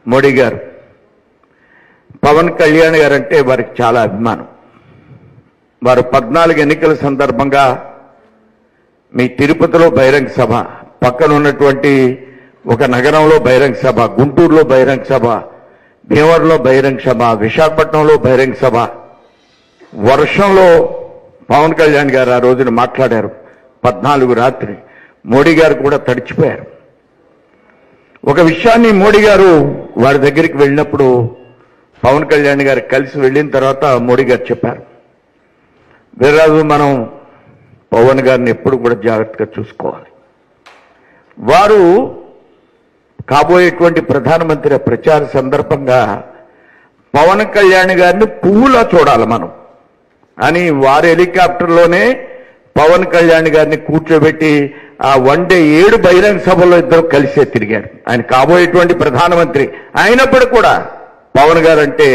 మోడీ గారు పవన్ కళ్యాణ్ గారు అంటే వారికి చాలా అభిమానం వారు పద్నాలుగు ఎన్నికల సందర్భంగా మీ తిరుపతిలో బహిరంగ సభ పక్కన ఉన్నటువంటి ఒక నగరంలో బహిరంగ సభ గుంటూరులో బహిరంగ సభ భీమవరంలో బహిరంగ సభ విశాఖపట్నంలో బహిరంగ సభ వర్షంలో పవన్ కళ్యాణ్ గారు ఆ రోజున మాట్లాడారు పద్నాలుగు రాత్రి మోడీ గారు కూడా తడిచిపోయారు ఒక విషయాన్ని మోడీ గారు వారి దగ్గరికి వెళ్ళినప్పుడు పవన్ కళ్యాణ్ గారు కలిసి వెళ్ళిన తర్వాత మోడీ గారు చెప్పారు వీర్రాజు మనం పవన్ గారిని ఎప్పుడు కూడా జాగ్రత్తగా చూసుకోవాలి వారు కాబోయేటువంటి ప్రధానమంత్రి ప్రచార సందర్భంగా పవన్ కళ్యాణ్ గారిని పువ్వులా చూడాలి మనం అని వారి హెలికాప్టర్లోనే పవన్ కళ్యాణ్ గారిని కూర్చోబెట్టి ఆ వన్ డే ఏడు బహిరంగ సభలో ఇద్దరు కలిసే తిరిగాడు ఆయన కాబోయేటువంటి ప్రధానమంత్రి అయినప్పుడు కూడా పవన్ గారు అంటే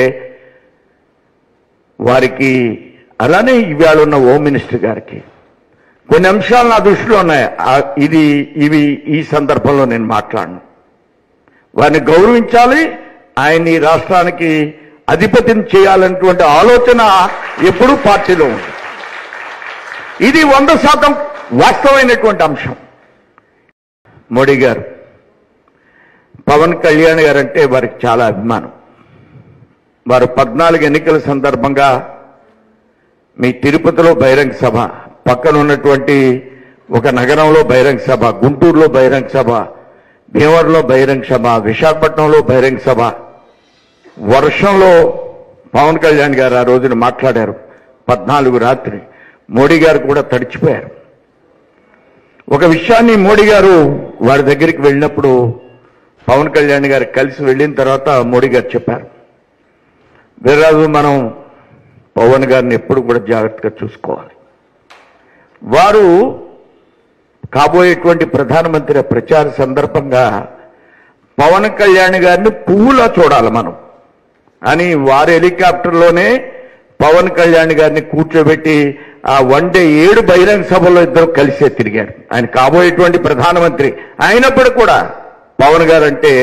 వారికి అలానే ఇవాళ ఉన్న హోమ్ మినిస్టర్ గారికి కొన్ని అంశాలు నా దృష్టిలో ఉన్నాయి ఆ, ఇది ఇవి ఈ సందర్భంలో నేను మాట్లాడను వారిని గౌరవించాలి ఆయన ఈ రాష్ట్రానికి అధిపతిని చేయాలన్నటువంటి ఆలోచన ఎప్పుడూ పార్టీలో ఉంది ఇది వంద శాతం వాస్తవమైనటువంటి అంశం మోడీ గారు పవన్ కళ్యాణ్ గారు అంటే వారికి చాలా అభిమానం వారు పద్నాలుగు ఎన్నికల సందర్భంగా మీ తిరుపతిలో బహిరంగ సభ పక్కన ఉన్నటువంటి ఒక నగరంలో బహిరంగ సభ గుంటూరులో బహిరంగ సభ భీమవరంలో బహిరంగ సభ విశాఖపట్నంలో బహిరంగ సభ వర్షంలో పవన్ కళ్యాణ్ గారు ఆ రోజున మాట్లాడారు పద్నాలుగు రాత్రి మోడీ గారు కూడా తడిచిపోయారు ఒక విషయాన్ని మోడీ గారు వారి దగ్గరికి వెళ్ళినప్పుడు పవన్ కళ్యాణ్ గారు కలిసి వెళ్ళిన తర్వాత మోడీ గారు చెప్పారు వీర్రాజు మనం పవన్ గారిని ఎప్పుడు కూడా జాగ్రత్తగా చూసుకోవాలి వారు కాబోయేటువంటి ప్రధానమంత్రి ప్రచార సందర్భంగా పవన్ కళ్యాణ్ గారిని పువ్వులా చూడాలి మనం అని వారి హెలికాప్టర్లోనే పవన్ కళ్యాణ్ గారిని కూర్చోబెట్టి ఆ వన్ డే ఏడు బహిరంగ సభలో ఇద్దరు కలిసే తిరిగాడు ఆయన కాబోయేటువంటి ప్రధానమంత్రి అయినప్పుడు కూడా పవన్ గారు అంటే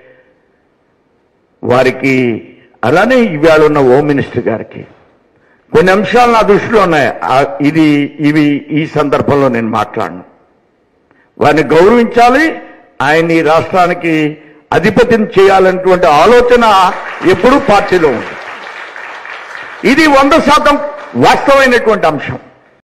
వారికి అలానే ఇవాళ ఉన్న హోమ్ మినిస్టర్ గారికి కొన్ని అంశాలు నా దృష్టిలో ఉన్నాయి ఆ, ఇది ఇవి ఈ సందర్భంలో నేను మాట్లాడను వారిని గౌరవించాలి ఆయన ఈ రాష్ట్రానికి అధిపతిని చేయాలన్నటువంటి ఆలోచన ఎప్పుడూ పార్టీలో ఉంది ఇది వంద శాతం వాస్తవమైనటువంటి అంశం